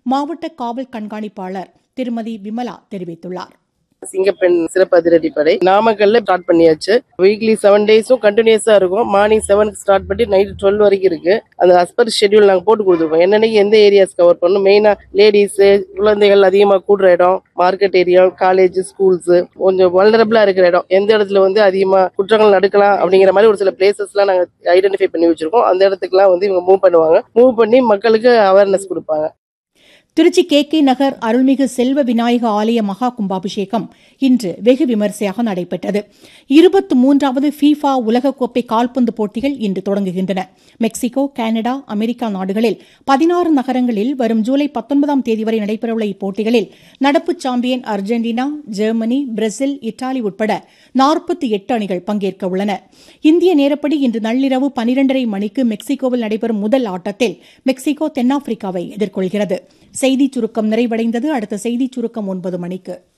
மாவட்ட காவல் கண்காணிப்பாளர் திருமதி விமலா தெரிவித்துள்ளார் சிங்கப்பெண் சிறப்பு அதிரடிப்படை நாமக்கல்ல ஸ்டார்ட் பண்ணியாச்சு வீக்லி செவன் டேஸும் கண்டினியூஸா இருக்கும் மார்னிங் செவனுக்கு ஸ்டார்ட் பண்ணி நைட் டுவெல் வரைக்கும் இருக்கு அந்த அஸ்பர் ஷெட்யூல் நாங்க போட்டு கொடுத்துருக்கோம் என்னன்னைக்கு எந்த ஏரியாஸ் கவர் பண்ணணும் மெயினா லேடிஸ் குழந்தைகள் அதிகமா கூடுற இடம் மார்க்கெட் ஏரியா காலேஜ் ஸ்கூல்ஸ் கொஞ்சம் வல்னரபிளா இருக்கிற இடம் எந்த இடத்துல வந்து அதிகமா குற்றங்கள் நடக்கலாம் அப்படிங்கிற மாதிரி ஒரு சில பிளேசஸ்லாம் நாங்க ஐடென்டிஃபை பண்ணி வச்சிருக்கோம் அந்த இடத்துக்குலாம் வந்து இவங்க மூவ் பண்ணுவாங்க மூவ் பண்ணி மக்களுக்கு அவேர்னஸ் கொடுப்பாங்க திருச்சி கே கே நகர் அருள்மிகு செல்வ விநாயக ஆலய மகா கும்பாபிஷேகம் இன்று வெகு விமரிசையாக நடைபெற்றது இருபத்தி மூன்றாவது ஃபீஃபா உலகக்கோப்பை கால்பந்து போட்டிகள் இன்று தொடங்குகின்றன மெக்சிகோ கனடா அமெரிக்கா நாடுகளில் பதினாறு நகரங்களில் வரும் ஜூலை பத்தொன்பதாம் தேதி வரை நடைபெறவுள்ள இப்போட்டிகளில் நடப்பு champion Argentina Germany Brazil Italy உட்பட நாற்பத்தி எட்டு அணிகள் பங்கேற்க உள்ளன இந்திய நேரப்படி இன்று நள்ளிரவு பனிரெண்டரை மணிக்கு மெக்சிகோவில் நடைபெறும் முதல் ஆட்டத்தில் மெக்சிகோ தென்னாப்பிரிக்காவை எதிர்கொள்கிறது செய்திச் சுருக்கம் நிறைவடைந்தது அடுத்த செய்திச் சுருக்கம் ஒன்பது மணிக்கு